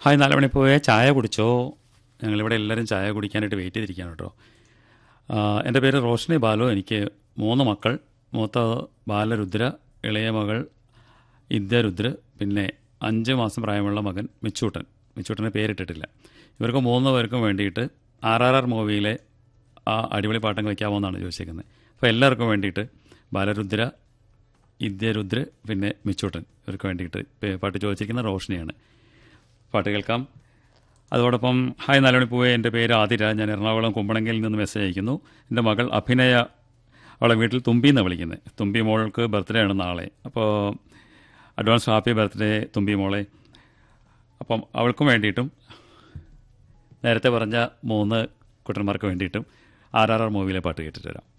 hi നാല് മണി പോയ ചായ കുടിച്ചോ ഞങ്ങളിവിടെ എല്ലാവരും ചായ കുടിക്കാനായിട്ട് വെയിറ്റ് ചെയ്തിരിക്കുകയാണ് കേട്ടോ ആ, എൻ്റെ പേര് റോഷനി ബാലു എനിക്ക് മൂന്ന് മക്കൾ മൂത്ത ബാലരുദ്ര ഇളയ മകൾ വിദ്യാരുദ്ര പിന്നെ അഞ്ച് മാസം പ്രായമുള്ള മകൻ മിച്ചൂട്ടൻ മിച്ചൂട്ടന് പേരിട്ടിട്ടില്ല ഇവർക്ക് മൂന്ന് പേർക്കും വേണ്ടിയിട്ട് ആർ ആർ ആർ മൂവിയിലെ ആ അടിപൊളി പാട്ടം കളിക്കാമോ എന്നാണ് ചോദിച്ചേക്കുന്നത് അപ്പോൾ എല്ലാവർക്കും വേണ്ടിയിട്ട് ബാലരുദ്ര വിദ്യാരുദ്ര പിന്നെ മിച്ചൂട്ടൻ ഇവർക്ക് വേണ്ടിയിട്ട് പേ- പാട്ട് ചോദിച്ചിരിക്കുന്ന റോഷനിയാണ് പാട്ട് കേൾക്കാം അതോടൊപ്പം ഹായ് നാലുമണി പൂവേ എൻ്റെ പേര് ആതിര ഞാൻ എറണാകുളം കുമ്പളങ്കിൽ നിന്ന് മെസ്സേജ് അയക്കുന്നു എൻ്റെ മകൾ അഭിനയ അവളെ വീട്ടിൽ തുമ്പി എന്നാണ് വിളിക്കുന്നത് തുമ്പി മോൾക്ക് ബർത്ത്ഡേ ആണ് നാളെ അപ്പോൾ അഡ്വാൻസ് ഹാപ്പി ബർത്ത്ഡേ തുമ്പി മോളെ അപ്പം അവൾക്കും വേണ്ടിയിട്ടും നേരത്തെ പറഞ്ഞ മൂന്ന് കുട്ടന്മാർക്ക് വേണ്ടിയിട്ടും ആർ ആർ ആർ മൂവിയിലെ പാട്ട് കേട്ടിട്ട് വരാം